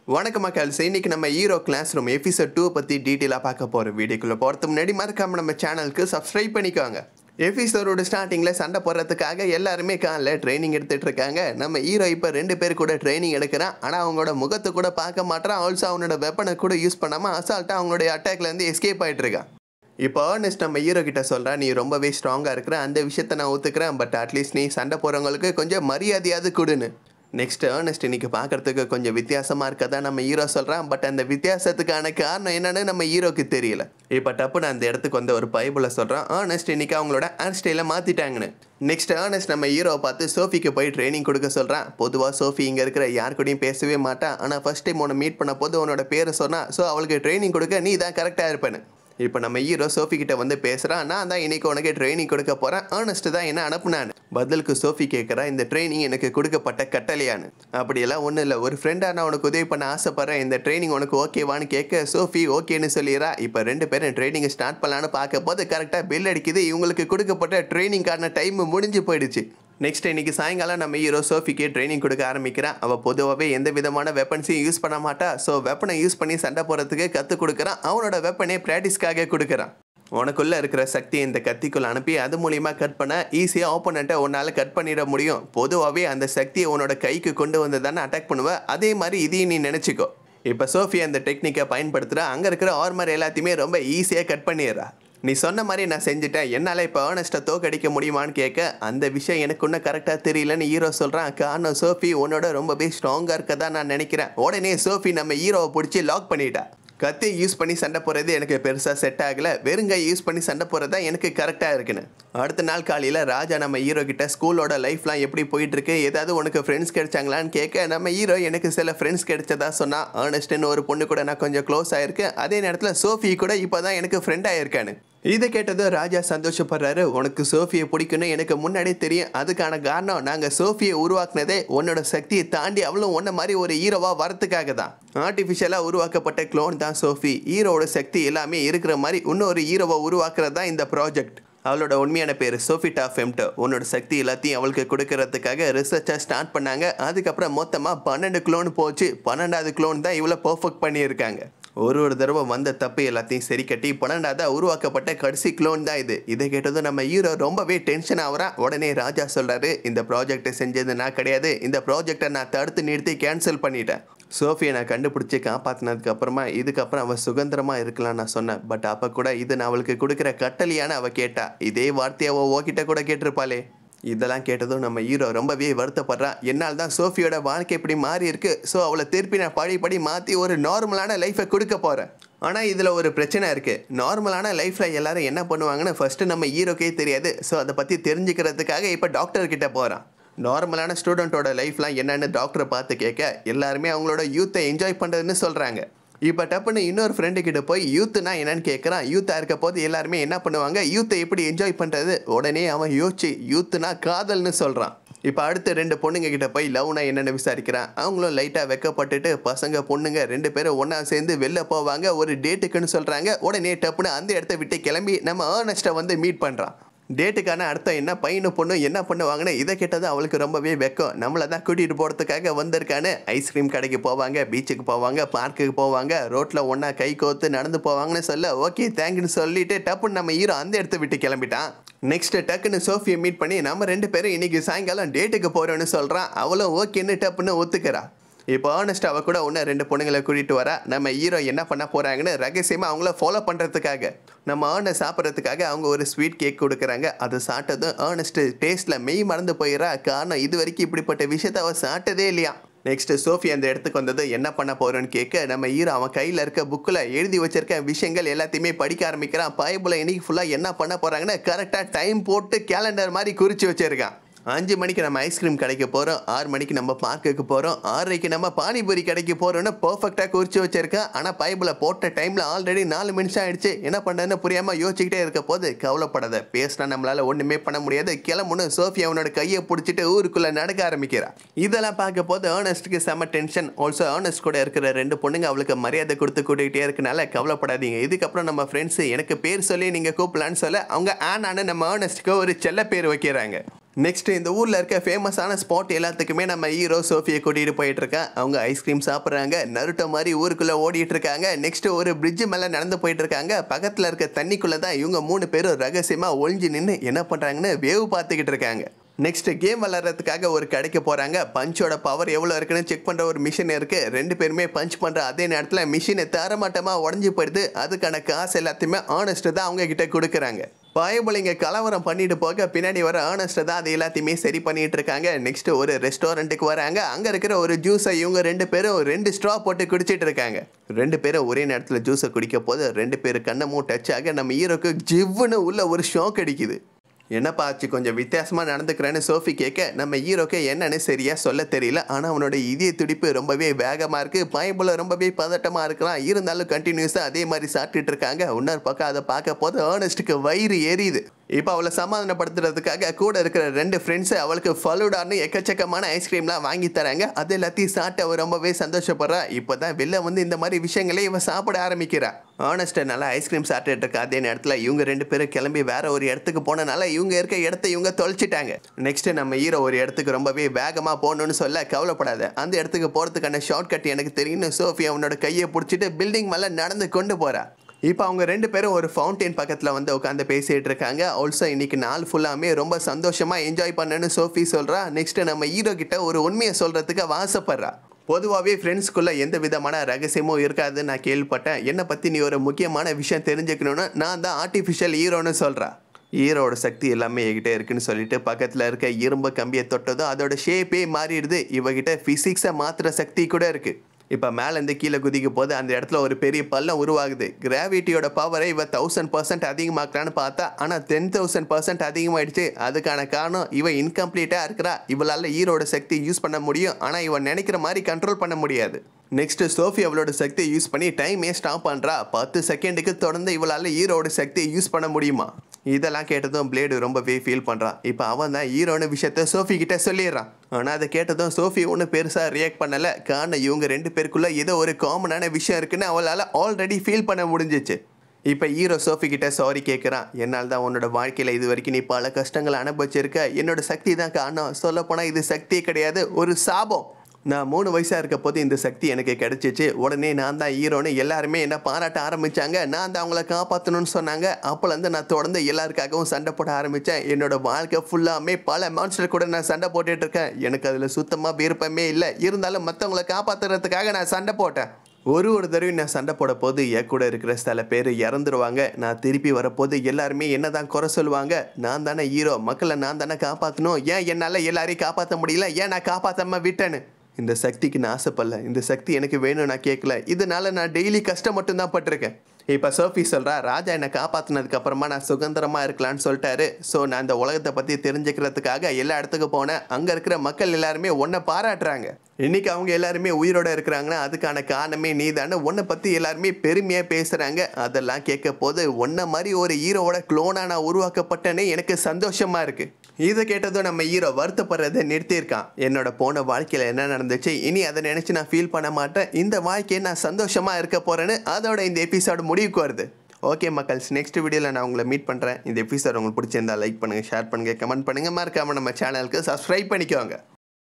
வணக்கம் மக்கள் இன்னைக்கு நம்ம hero class room episode two பற்றி டீட்டெயிலாக பார்க்க போகிறோம் வீடியோக்குள்ளே போகிறதுக்கு முன்னாடி மறக்காம நம்ம சேனலுக்கு சப்ஸ்கிரைப் பண்ணிக்கோங்க எபிசோடோட ஸ்டார்டிங்கில் சண்டை போடுறதுக்காக எல்லாருமே காலைல ட்ரைனிங் எடுத்துட்டு இருக்காங்க நம்ம ஹீரோ இப்போ ரெண்டு பேர் கூட ட்ரைனிங் எடுக்கிறான் ஆனால் அவங்களோட முகத்தை கூட பார்க்க மாட்டான் ஆல்சோ அவனோட வெப்பனை கூட யூஸ் பண்ணாமல் அசால்ட்டாக அவங்களுடைய அட்டாக்லேருந்து எஸ்கேப் ஆகிட்டு இருக்கான் இப்போ ஏர்னஸ்ட் நம்ம ஹீரோ கிட்ட சொல்கிறா நீ ரொம்பவே ஸ்ட்ராங்காக இருக்கிற அந்த விஷயத்தை நான் ஒத்துக்கிறேன் பட் அட்லீஸ்ட் நீ சண்டை போகிறவங்களுக்கு கொஞ்சம் மரியாதையாவது கொடுன்னு நெக்ஸ்ட் ஏர்னஸ்ட் இன்னைக்கு பார்க்கறதுக்கு கொஞ்சம் வித்தியாசமாக இருக்கதா நம்ம ஹீரோ சொல்கிறான் பட் அந்த வித்தியாசத்துக்கான காரணம் என்னன்னு நம்ம ஹீரோக்கு தெரியல இப்போ டப்புன்னு அந்த இடத்துக்கு வந்து ஒரு பைபிளை சொல்கிறான் ஏர்னஸ்ட் இன்னைக்கு அவங்களோட ஹேர் ஸ்டைலை மாற்றிட்டாங்கன்னு நெக்ஸ்ட் ஏர்னஸ்ட் நம்ம ஹீரோவை பார்த்து சோஃபிக்கு போய் ட்ரைனிங் கொடுக்க சொல்கிறான் பொதுவாக சோஃபி இங்கே இருக்கிற யார் கூடயும் பேசவே மாட்டான் ஆனால் ஃபர்ஸ்ட் டைம் உன்னை மீட் பண்ண போது உன்னோட பேரை சொன்னா ஸோ அவளுக்கு ட்ரைனிங் கொடுக்க நீ தான் கரெக்டாக இருப்பேன்னு இப்போ நம்ம ஹீரோ சோஃபி கிட்ட வந்து பேசுகிறான் நான் தான் இன்னைக்கு உனக்கு ட்ரைனிங் கொடுக்க போகிறேன் ஆனஸ்ட் தான் என்ன அனுப்புனான்னு பதிலுக்கு சோஃபி கேட்குறா இந்த ட்ரைனிங் எனக்கு கொடுக்கப்பட்ட கட்டளையான்னு அப்படியெல்லாம் ஒன்றும் இல்லை ஒரு ஃப்ரெண்டாக நான் உனக்கு உதவி பண்ண ஆசைப்பட்றேன் இந்த ட்ரைனிங் உனக்கு ஓகேவான்னு கேட்க சோஃபி ஓகேன்னு சொல்லிடுறா இப்போ ரெண்டு பேரும் ட்ரைனிங் ஸ்டார்ட் பண்ணலான்னு பார்க்க போது கரெக்டாக பில் அடிக்குது இவங்களுக்கு கொடுக்கப்பட்ட ட்ரைனிங்கான டைம் முடிஞ்சு போயிடுச்சு நெக்ஸ்ட் இன்னைக்கு சாயங்காலம் நம்ம ஹீரோ சோஃபிக்கு ட்ரைனிங் கொடுக்க ஆரம்பிக்கிறான் அவள் பொதுவாகவே எந்த விதமான வெப்பன்ஸையும் யூஸ் பண்ண மாட்டா ஸோ வெப்பனை யூஸ் பண்ணி சண்டை போகிறதுக்கு கற்றுக் கொடுக்குறான் அவனோட வெப்பனே ப்ராக்டிஸ்க்காக கொடுக்குறான் உனக்குள்ளே இருக்கிற சக்தியை இந்த கத்திக்குள்ள அனுப்பி அது மூலியமா கட் பண்ண ஈஸியாக ஓப்பனண்ட்டை உன்னால் கட் பண்ணிட முடியும் பொதுவாகவே அந்த சக்தியை உன்னோட கைக்கு கொண்டு வந்து தானே அட்டாக் பண்ணுவ அதே மாதிரி இதையும் நீ நினச்சிக்கோ இப்போ சோஃபி அந்த டெக்னிக்கை பயன்படுத்துகிறா அங்கே இருக்கிற ஆர்மர் எல்லாத்தையுமே ரொம்ப ஈஸியாக கட் பண்ணிடுறா நீ சொன்ன மாதிரி நான் செஞ்சுட்டேன் என்னால் இப்போ ஏர்னஸ்ட்டை தோக்கடிக்க முடியுமான்னு கேட்க அந்த விஷயம் எனக்கு இன்னும் கரெக்டாக தெரியலன்னு ஹீரோ சொல்கிறான் காரணம் சோஃபி உன்னோட ரொம்பவே ஸ்ட்ராங்காக இருக்கதா நான் நினைக்கிறேன் உடனே சோஃபி நம்ம ஹீரோவை பிடிச்சி லாக் பண்ணிட்டா கத்தி யூஸ் பண்ணி சண்டை போடுறது எனக்கு பெருசாக செட் ஆகலை வெறுங்கை யூஸ் பண்ணி சண்டை போகிறது தான் எனக்கு கரெக்டாக இருக்குன்னு அடுத்த நாள் காலையில் ராஜா நம்ம ஹீரோ கிட்ட ஸ்கூலோட லைஃப்லாம் எப்படி போயிட்டு இருக்கு ஏதாவது உனக்கு ஃப்ரெண்ட்ஸ் கிடைச்சாங்களான்னு கேட்க நம்ம ஹீரோ எனக்கு சில ஃப்ரெண்ட்ஸ் கிடைச்சதா சொன்னா ஏர்னஸ்ட்னு ஒரு பொண்ணு கூட நான் கொஞ்சம் க்ளோஸ் ஆயிருக்கேன் அதே நேரத்தில் சோஃபி கூட இப்போ தான் எனக்கு ஃப்ரெண்ட் ஆயிருக்கான்னு இதை கேட்டதும் ராஜா சந்தோஷப்படுறாரு உனக்கு சோஃபியை பிடிக்குன்னு எனக்கு முன்னாடியே தெரியும் அதுக்கான காரணம் நாங்கள் சோஃபியை உருவாக்குனதே உன்னோட சக்தியை தாண்டி அவளும் உன்ன மாதிரி ஒரு ஹீரோவாக வரத்துக்காக தான் ஆர்டிஃபிஷியலாக உருவாக்கப்பட்ட க்ளோன் தான் சோஃபி ஹீரோவோட சக்தி எல்லாமே இருக்கிற மாதிரி இன்னொரு ஹீரோவை உருவாக்குறது தான் இந்த ப்ராஜெக்ட் அவளோட உண்மையான பேர் சோஃபிட்டா ஃபெம்டோ உன்னோட சக்தி எல்லாத்தையும் அவளுக்கு கொடுக்கறதுக்காக ரிசர்ச்சை ஸ்டார்ட் பண்ணாங்க அதுக்கப்புறம் மொத்தமாக பன்னெண்டு க்ளோன் போச்சு பன்னெண்டாவது க்ளோன் தான் இவ்வளோ பர்ஃபெக்ட் பண்ணியிருக்காங்க ஒரு ஒரு தடவை வந்த தப்பு எல்லாத்தையும் சரி கட்டி பன்னெண்டாவது உருவாக்கப்பட்ட கடைசி க்ளோன் தான் இது இதை கேட்டதும் நம்ம ஹீரோ ரொம்பவே டென்ஷன் ஆகுறான் உடனே ராஜா சொல்றாரு இந்த ப்ராஜெக்டை செஞ்சது நான் கிடையாது இந்த ப்ராஜெக்டை நான் தடுத்து நிறுத்தி கேன்சல் பண்ணிட்டேன் சோஃபியை நான் கண்டுபிடிச்சி காப்பாற்றினதுக்கு அப்புறமா இதுக்கப்புறம் அவள் சுதந்திரமாக இருக்கலாம் நான் சொன்னேன் பட் அப்போ கூட இது நான் அவளுக்கு கொடுக்குற கட்டளையான அவள் கேட்டா இதே வார்த்தையை அவள் ஓக்கிட்ட கூட கேட்டிருப்பாளே இதெல்லாம் கேட்டதும் நம்ம ஹீரோ ரொம்பவே வருத்தப்படுறா என்னால் தான் சோஃபியோட வாழ்க்கை இப்படி மாறி இருக்கு ஸோ அவளை திருப்பி நான் படி படி மாற்றி ஒரு நார்மலான லைஃப்பை கொடுக்க போகிறேன் ஆனால் இதில் ஒரு பிரச்சனை இருக்குது நார்மலான லைஃப்பில் எல்லாரும் என்ன பண்ணுவாங்கன்னு ஃபஸ்ட்டு நம்ம ஹீரோக்கே தெரியாது ஸோ அதை பற்றி தெரிஞ்சுக்கிறதுக்காக இப்போ டாக்டர் கிட்ட போகிறான் நார்மலான ஸ்டூடெண்ட்டோட லைஃப்லாம் என்னென்னு டாக்டரை பார்த்து கேட்க எல்லாருமே அவங்களோட யூத்தை என்ஜாய் பண்ணுறதுன்னு சொல்கிறாங்க இப்போ டப்புன்னு இன்னொரு ஃப்ரெண்டு கிட்ட போய் யூத்துனா என்னன்னு கேட்குறான் யூத்தாக இருக்க போது எல்லாருமே என்ன பண்ணுவாங்க யூத்தை எப்படி என்ஜாய் பண்ணுறது உடனே அவன் யோசிச்சு யூத்துனா காதல்னு சொல்கிறான் இப்போ அடுத்து ரெண்டு பொண்ணுங்க கிட்ட போய் லவ்னா என்னென்னு விசாரிக்கிறான் அவங்களும் லைட்டாக வெக்கப்பட்டுட்டு பசங்க பொண்ணுங்க ரெண்டு பேரும் ஒன்றா சேர்ந்து வெளில போவாங்க ஒரு டேட்டுக்குன்னு சொல்கிறாங்க உடனே டப்புன்னு அந்த இடத்த விட்டு கிளம்பி நம்ம ஏர்னஸ்ட்டை வந்து மீட் பண்ணுறான் டேட்டுக்கான அர்த்தம் என்ன பையனும் பொண்ணும் என்ன பண்ணுவாங்கன்னு இதை கேட்டது அவளுக்கு ரொம்பவே வெக்கம் நம்மளை தான் கூட்டிகிட்டு போகிறதுக்காக வந்திருக்கான்னு ஐஸ்கிரீம் கடைக்கு போவாங்க பீச்சுக்கு போவாங்க பார்க்குக்கு போவாங்க ரோட்டில் ஒன்றா கை கோத்து நடந்து போவாங்கன்னு சொல்ல ஓகே தேங்க்னு சொல்லிட்டு டப்புன்னு நம்ம ஹீரோ அந்த இடத்த விட்டு கிளம்பிட்டான் நெக்ஸ்ட் டக்குன்னு சோஃபியை மீட் பண்ணி நம்ம ரெண்டு பேரும் இன்னைக்கு சாயங்காலம் டேட்டுக்கு போகிறோன்னு சொல்கிறான் அவளும் ஓகேன்னு டப்புன்னு ஒத்துக்கிறா இப்போ ஆனஸ்ட் அவ கூட ஒன்று ரெண்டு பொண்ணுங்களை கூட்டிகிட்டு வரா நம்ம ஹீரோ என்ன பண்ண போகிறாங்கன்னு ரகசியமாக அவங்கள ஃபாலோ பண்ணுறதுக்காக நம்ம ஆனை சாப்பிட்றதுக்காக அவங்க ஒரு ஸ்வீட் கேக் கொடுக்குறாங்க அதை சாப்பிட்டதும் ஆனஸ்ட் டேஸ்ட்டில் மெய் மறந்து போயிடறா காரணம் இது வரைக்கும் இப்படிப்பட்ட விஷயத்த அவள் சாப்பிட்டதே இல்லையா நெக்ஸ்ட் சோஃபி அந்த இடத்துக்கு வந்தது என்ன பண்ண போறோன்னு கேட்க நம்ம ஹீரோ அவன் கையில் இருக்க புக்கில் எழுதி வச்சிருக்க விஷயங்கள் எல்லாத்தையுமே படிக்க ஆரம்பிக்கிறான் பைபிளை இன்னைக்கு ஃபுல்லாக என்ன பண்ண போகிறாங்கன்னு கரெக்டாக டைம் போட்டு கேலண்டர் மாதிரி குறித்து வச்சிருக்கான் அஞ்சு மணிக்கு நம்ம ஐஸ்கிரீம் கடைக்கு போகிறோம் ஆறு மணிக்கு நம்ம பார்க்குக்கு போகிறோம் ஆறரைக்கு நம்ம பானிபூரி கடைக்கு போகிறோன்னு பர்ஃபெக்டாக குறித்து வச்சிருக்கேன் ஆனால் பைபிளை போட்ட டைமில் ஆல்ரெடி நாலு நிமிஷம் ஆயிடுச்சு என்ன பண்ணுறதுன்னு புரியாமல் யோசிச்சுக்கிட்டே இருக்க போது கவலைப்படாத பேசினா நம்மளால் ஒன்றுமே பண்ண முடியாது கிளம்புன்னு சோஃபி அவனோட கையை பிடிச்சிட்டு ஊருக்குள்ளே நடக்க ஆரம்பிக்கிறா இதெல்லாம் பார்க்க போது ஏர்னஸ்ட்டுக்கு செம்ம டென்ஷன் ஆல்சோ ஏர்னஸ்ட் கூட இருக்கிற ரெண்டு பொண்ணுங்க அவளுக்கு மரியாதை கொடுத்து கூட்டிகிட்டே இருக்கனால கவலைப்படாதீங்க இதுக்கப்புறம் நம்ம ஃப்ரெண்ட்ஸு எனக்கு பேர் சொல்லி நீங்கள் கூப்பிடலான்னு சொல்ல அவங்க ஆனான்னு நம்ம ஏர்னஸ்ட்டுக்கு ஒரு செல்ல பேர் வைக்கிறாங்க நெக்ஸ்ட் இந்த ஊரில் இருக்க ஃபேமஸான ஸ்பாட் எல்லாத்துக்குமே நம்ம ஹீரோ சோஃபியை கூட்டிகிட்டு போயிட்டு இருக்கேன் அவங்க ஐஸ்கிரீம் சாப்பிட்றாங்க நருட்டோ மாதிரி ஊருக்குள்ளே ஓடிட்டு இருக்காங்க நெக்ஸ்ட் ஒரு பிரிட்ஜ் மேலே நடந்து போயிட்டு இருக்காங்க பக்கத்தில் இருக்க தண்ணிக்குள்ளே தான் இவங்க மூணு பேரும் ரகசியமாக ஒளிஞ்சு நின்று என்ன பண்ணுறாங்கன்னு வேவு பார்த்துக்கிட்டு இருக்காங்க நெக்ஸ்ட் கேம் விளாட்றதுக்காக ஒரு கடைக்கு போகிறாங்க பஞ்சோட பவர் எவ்வளோ இருக்குன்னு செக் பண்ணுற ஒரு மிஷின் இருக்குது ரெண்டு பேருமே பஞ்ச் பண்ணுற அதே நேரத்தில் மிஷினை தரமாட்டமாக உடஞ்சி போயிடுது அதுக்கான காசு எல்லாத்தையுமே ஆனஸ்ட்டு தான் அவங்க கிட்ட கொடுக்குறாங்க பயபுலிங்க கலவரம் பண்ணிட்டு போக பின்னாடி வர ஆனஸ்ட்டு தான் அது எல்லாத்தையுமே சரி பண்ணிட்டு இருக்காங்க நெக்ஸ்ட் ஒரு ரெஸ்டாரண்ட்டுக்கு வராங்க அங்கே இருக்கிற ஒரு ஜூஸை இவங்க ரெண்டு பேரும் ரெண்டு ஸ்ட்ரா போட்டு குடிச்சிட்டு இருக்காங்க ரெண்டு பேரும் ஒரே நேரத்தில் ஜூஸை குடிக்க போது ரெண்டு பேரும் கண்ணமும் டச் ஆக நம்ம ஹீரோக்கு ஜிவ்வுன்னு உள்ள ஒரு ஷாக் அடிக்குது என்னப்பா ஆச்சு கொஞ்சம் வித்தியாசமாக நடந்துக்கிறேன்னு சோஃபி கேட்க நம்ம ஹீரோக்கு என்னன்னு சரியாக சொல்ல தெரியல ஆனால் அவனோட இதய துடிப்பு ரொம்பவே வேகமாக இருக்குது பயபுல ரொம்பவே பதட்டமாக இருக்கிறான் இருந்தாலும் கண்டினியூஸாக அதே மாதிரி சாப்பிட்டுட்டு இருக்காங்க இன்னொரு பக்கம் அதை பார்க்க போது ஏர்னஸ்ட்டுக்கு வயிறு எரியுது இப்போ அவளை சமாதானப்படுத்துறதுக்காக கூட இருக்கிற ரெண்டு ஃப்ரெண்ட்ஸு அவளுக்கு ஃபலூடான்னு எக்கச்சக்கமான ஐஸ்கிரீம்லாம் வாங்கி தராங்க அது எல்லாத்தையும் சாப்பிட்டு அவள் ரொம்பவே சந்தோஷப்படுறா இப்போ தான் வெளில வந்து இந்த மாதிரி விஷயங்களே இவன் சாப்பிட ஆரம்பிக்கிறா ஆனஸ்ட்டு நல்லா ஐஸ்கிரீம் சாப்பிட்டுட்டு இருக்க அதே நேரத்தில் இவங்க ரெண்டு பேரும் கிளம்பி வேற ஒரு இடத்துக்கு போனனால இவங்க இருக்க இடத்த இவங்க தொலைச்சிட்டாங்க நெக்ஸ்ட் நம்ம ஹீரோ ஒரு இடத்துக்கு ரொம்பவே வேகமாக போகணும்னு சொல்ல கவலைப்படாத அந்த இடத்துக்கு போகிறதுக்கான ஷார்ட் கட் எனக்கு தெரியும்னு சோஃபி அவனோட கையை பிடிச்சிட்டு பில்டிங் மேலே நடந்து கொண்டு போறா இப்போ அவங்க ரெண்டு பேரும் ஒரு ஃபவுண்டைன் பக்கத்தில் வந்து உட்காந்து பேசிகிட்டு இருக்காங்க ஆல்சோ இன்னைக்கு நாள் ஃபுல்லாமே ரொம்ப சந்தோஷமாக என்ஜாய் பண்ணேன்னு சோஃபி சொல்கிறா நெக்ஸ்ட் நம்ம ஹீரோ கிட்ட ஒரு உண்மையை சொல்கிறதுக்கு வாசப்படுறா பொதுவாகவே ஃப்ரெண்ட்ஸ்குள்ளே எந்த விதமான ரகசியமும் இருக்காதுன்னு நான் கேள்விப்பட்டேன் என்னை பற்றி நீ ஒரு முக்கியமான விஷயம் தெரிஞ்சுக்கணும்னு நான் தான் ஆர்டிஃபிஷியல் ஹீரோன்னு சொல்கிறா ஹீரோட சக்தி எல்லாமே என்கிட்ட இருக்குன்னு சொல்லிட்டு பக்கத்தில் இருக்க இரும்பு கம்பியை தொட்டதும் அதோட ஷேப்பே மாறிடுது இவகிட்ட ஃபிசிக்ஸை மாற்றுற சக்தி கூட இருக்குது இப்போ மேலேருந்து கீழே குதிக்க போது அந்த இடத்துல ஒரு பெரிய பள்ளம் உருவாகுது கிராவிட்டியோட பவரை இவ தௌசண்ட் பர்சன்ட் அதிகமாக்கலான்னு பார்த்தா ஆனால் டென் தௌசண்ட் பர்சன்ட் அதிகமாயிடுச்சு அதுக்கான காரணம் இவ இன்கம்ப்ளீட்டாக இருக்கிறா இவளால் ஈரோட சக்தி யூஸ் பண்ண முடியும் ஆனால் இவன் நினைக்கிற மாதிரி கண்ட்ரோல் பண்ண முடியாது நெக்ஸ்ட் சோஃபி அவளோட சக்தியை யூஸ் பண்ணி டைமே ஸ்டாப் பண்ணுறா பத்து செகண்டுக்கு தொடர்ந்து இவளால் ஹீரோட சக்தியை யூஸ் பண்ண முடியுமா இதெல்லாம் கேட்டதும் பிளேடு ரொம்பவே ஃபீல் பண்ணுறான் இப்போ அவன் தான் ஹீரோன விஷயத்த சோஃபி கிட்ட சொல்லிடுறான் ஆனால் அதை கேட்டதும் சோஃபி ஒன்றும் பெருசாக ரியாக்ட் பண்ணலை காரணம் இவங்க ரெண்டு பேருக்குள்ளே ஏதோ ஒரு காமனான விஷயம் இருக்குன்னு அவளால் ஆல்ரெடி ஃபீல் பண்ண முடிஞ்சிச்சு இப்போ ஹீரோ சோஃபி கிட்ட சாரி கேட்குறான் என்னால் தான் உன்னோட வாழ்க்கையில் இது வரைக்கும் நீ பல கஷ்டங்களை அனுபவிச்சிருக்க என்னோட சக்தி தான் காரணம் சொல்லப்போனால் இது சக்தியே கிடையாது ஒரு சாபம் நான் மூணு வயசாக இருக்க போது இந்த சக்தி எனக்கு கிடைச்சிச்சு உடனே நான் தான் ஹீரோன்னு எல்லாருமே என்ன பாராட்ட ஆரம்பித்தாங்க நான் தான் அவங்கள காப்பாற்றணும்னு சொன்னாங்க அப்போலேருந்து நான் தொடர்ந்து எல்லாருக்காகவும் சண்டை போட ஆரம்பித்தேன் என்னோட வாழ்க்கை ஃபுல்லாமே பல மான்ஸ்டர் கூட நான் சண்டை போட்டுட்டு இருக்கேன் எனக்கு அதில் சுத்தமாக விருப்பமே இல்லை இருந்தாலும் மற்றவங்கள காப்பாற்றுறதுக்காக நான் சண்டை போட்டேன் ஒரு ஒரு தடவை நான் சண்டை போட போது என் கூட இருக்கிற சில பேர் இறந்துருவாங்க நான் திருப்பி வரப்போது எல்லாருமே என்ன தான் குறை சொல்லுவாங்க நான் தானே ஹீரோ மக்களை நான் தானே காப்பாற்றணும் ஏன் என்னால் எல்லாரையும் காப்பாற்ற முடியல ஏன் நான் காப்பாற்றாம விட்டேன்னு இந்த சக்திக்கு நான் ஆசைப்படல இந்த சக்தி எனக்கு வேணும் நான் கேட்கல இதனால நான் டெய்லி கஷ்டம் மட்டும்தான் பட்டிருக்கேன் இப்போ சோஃபி சொல்கிறா ராஜா என்னை காப்பாற்றினதுக்கு அப்புறமா நான் சுதந்திரமாக இருக்கலான்னு சொல்லிட்டாரு ஸோ நான் இந்த உலகத்தை பற்றி தெரிஞ்சுக்கிறதுக்காக எல்லா இடத்துக்கும் போனேன் அங்கே இருக்கிற மக்கள் எல்லாருமே உன்னை பாராட்டுறாங்க இன்னைக்கு அவங்க எல்லாருமே உயிரோட இருக்கிறாங்கன்னா அதுக்கான காரணமே நீ தானே உன்னை பற்றி எல்லாருமே பெருமையாக பேசுகிறாங்க அதெல்லாம் கேட்க போது உன்னை மாதிரி ஒரு ஹீரோவோட குளோனாக நான் உருவாக்கப்பட்டேனே எனக்கு சந்தோஷமாக இருக்குது இதை கேட்டதும் நம்ம ஹீரோ வருத்தப்படுறதை நிறுத்தியிருக்கான் என்னோட போன வாழ்க்கையில் என்ன நடந்துச்சு இனி அதை நினச்சி நான் ஃபீல் பண்ண மாட்டேன் இந்த வாழ்க்கையை நான் சந்தோஷமாக இருக்க போகிறேன்னு அதோட இந்த எபிசோடு முடிவுக்கு வருது ஓகே மக்கள்ஸ் நெக்ஸ்ட் வீடியோவில் நான் உங்களை மீட் பண்ணுறேன் இந்த எபிசோட் உங்களுக்கு பிடிச்சிருந்தா லைக் பண்ணுங்கள் ஷேர் பண்ணுங்கள் கமெண்ட் பண்ணுங்கள் மறக்காமல் நம்ம சேனலுக்கு சப்ஸ்கிரைப் பண்ணிக்கோங்க